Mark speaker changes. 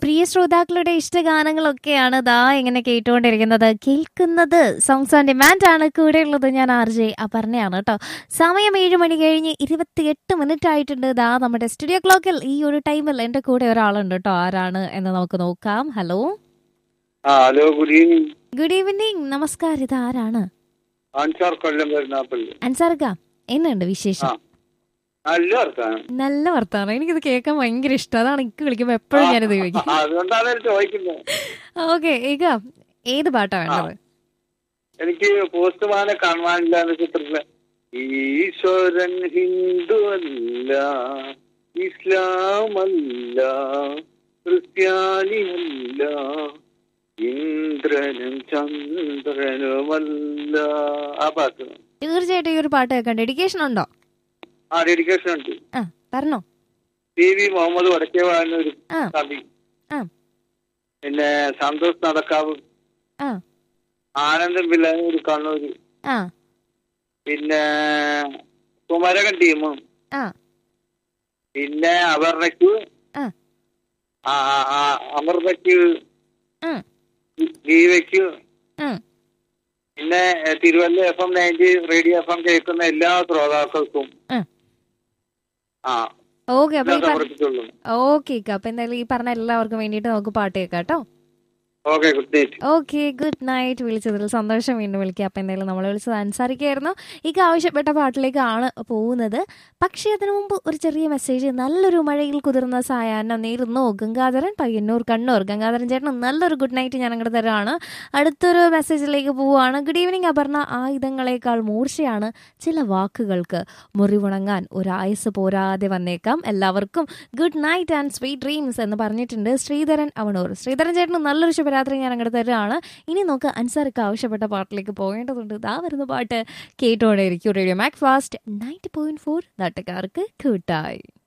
Speaker 1: പ്രിയ ശ്രോതാക്കളുടെ ഇഷ്ടഗാനങ്ങളൊക്കെയാണ് ദാ ഇങ്ങനെ കേട്ടുകൊണ്ടിരിക്കുന്നത് കേൾക്കുന്നത് സോങ്സ് ഓൺ ഡിമാൻഡ് ആണ് കൂടെയുള്ളത് ഞാൻ ആർ ജെ അപർണയാണ് കേട്ടോ സമയം ഏഴ് മണി കഴിഞ്ഞ് ഇരുപത്തിയെട്ട് മിനിറ്റ് ആയിട്ടുണ്ട് ദാ നമ്മുടെ സ്റ്റുഡിയോ ക്ലോക്കിൽ ഈ ഒരു ടൈമിൽ എൻ്റെ കൂടെ ഒരാളുണ്ട് കേട്ടോ ആരാണ് എന്ന് നമുക്ക് നോക്കാം ഹലോ
Speaker 2: ആ hello good evening
Speaker 1: good evening നമസ്കാരം ഇത് ആരാണ്
Speaker 2: അൻസാർ കൊല്ലം വരുന്നാപ്പള്ളി
Speaker 1: അൻസാർക്ക എന്നുണ്ട്
Speaker 2: ആ
Speaker 1: വിശേഷം
Speaker 2: നല്ല വർത്താനം
Speaker 1: നല്ല വർത്താനം എനിക്കിത് കേൾക്കാൻ ഭയങ്കര ഇഷ്ടം അതാണ് എനിക്ക് വിളിക്കുമ്പോൾ എപ്പോഴും ഞാനിത് ചോദിക്കും
Speaker 2: ആ, അതുകൊണ്ടാണ് ഞാൻ ചോദിക്കുന്നത്
Speaker 1: ഓക്കെ ഏക ഏത് പാട്ടാ വേണ്ടത്
Speaker 2: എനിക്ക് പോസ്റ്റ്മാനെ കാണാനില്ല എന്ന ചിത്രത്തില് ഈശ്വരൻ ഹിന്ദു അല്ല ഇസ്ലാമല്ല ക്രിസ്ത്യാനിയല്ല ഇന്ദ്രനും ചന്ദ്രനുമല്ല ആ പാട്ട്
Speaker 1: തീർച്ചയായിട്ടും ഈ ഒരു പാട്ട് കേൾക്കാം ഡെഡിക്കേഷൻ ഉണ്ടോ
Speaker 2: ആ ഡെഡിക്കേഷൻ ഉണ്ട്
Speaker 1: ആ പറഞ്ഞോ
Speaker 2: ടി വി മുഹമ്മദ് വടക്കേ വാഴുന്ന ഒരു
Speaker 1: ആ
Speaker 2: കവി
Speaker 1: ആ
Speaker 2: പിന്നെ സന്തോഷ് നടക്കാവ്
Speaker 1: ആ
Speaker 2: ആനന്ദം പിള്ള ഒരു കണ്ണൂര്
Speaker 1: ആ
Speaker 2: പിന്നെ കുമരകൻ ടീമും
Speaker 1: ആ
Speaker 2: പിന്നെ അപർണയ്ക്ക്
Speaker 1: ആ
Speaker 2: ആ, ആ, ആ, അമൃതയ്ക്ക്
Speaker 1: ഉം,
Speaker 2: ദീപയ്ക്ക്
Speaker 1: ഉം.
Speaker 2: പിന്നെ എ, Thiruvalla F M ninety radio F M കേൾക്കുന്ന എല്ലാ ശ്രോതാക്കൾക്കും
Speaker 1: ഉം.
Speaker 2: ആ
Speaker 1: ഓക്കെ അപ്പൊ ഈ പറഞ്ഞ
Speaker 2: സമർപ്പിച്ചുള്ളൂ
Speaker 1: ഓക്കെ അപ്പൊ എന്തായാലും ഈ പറഞ്ഞ എല്ലാവർക്കും വേണ്ടിയിട്ട് നമുക്ക് പാട്ട് കേൾക്കാം കേട്ടോ
Speaker 2: okay good night
Speaker 1: okay good night വിളിച്ചതിൽ സന്തോഷം വീണ്ടും വിളിക്കുക അപ്പം എന്തായാലും നമ്മൾ വിളിച്ചത് അനുസരിക്കായിരുന്നു ഇക്ക് ആവശ്യപ്പെട്ട പാട്ടിലേക്കാണ് പോകുന്നത് പക്ഷേ അതിനു മുമ്പ് ഒരു ചെറിയ മെസ്സേജ് നല്ലൊരു മഴയിൽ കുതിർന്ന സായാഹ്നം നേരുന്നു ഗംഗാധരൻ പയ്യന്നൂർ കണ്ണൂർ ഗംഗാധരൻ ചേട്ടൻ നല്ലൊരു ഗുഡ് നൈറ്റ് ഞാൻ അങ്ങോട്ട് തരാണ് അടുത്തൊരു മെസ്സേജിലേക്ക് പോവുകയാണ് ഗുഡ് ഈവനിങ് അപർണ ആയുധങ്ങളെക്കാൾ മൂർച്ചയാണ് ചില വാക്കുകൾക്ക് മുറിവുണങ്ങാൻ ഒരു ആയുസ് പോരാതെ വന്നേക്കാം എല്ലാവർക്കും good night and sweet dreams എന്ന് പറഞ്ഞിട്ടുണ്ട് ശ്രീധരൻ അവണൂർ ശ്രീധരൻ ചേട്ടന് നല്ലൊരു ശുഭരാത്രി ഞാൻ അങ്ങോട്ട് തരുകയാണ് ഇനി നമുക്ക് അൻസാർക്ക് ആവശ്യപ്പെട്ട പാട്ടിലേക്ക് പോകേണ്ടതുണ്ട് ഇതാ വരുന്ന പാട്ട് കേട്ടോടെ ഇരിക്കും radio Mac Fast ninety point four നാട്ടുകാർക്ക് കൂട്ടായി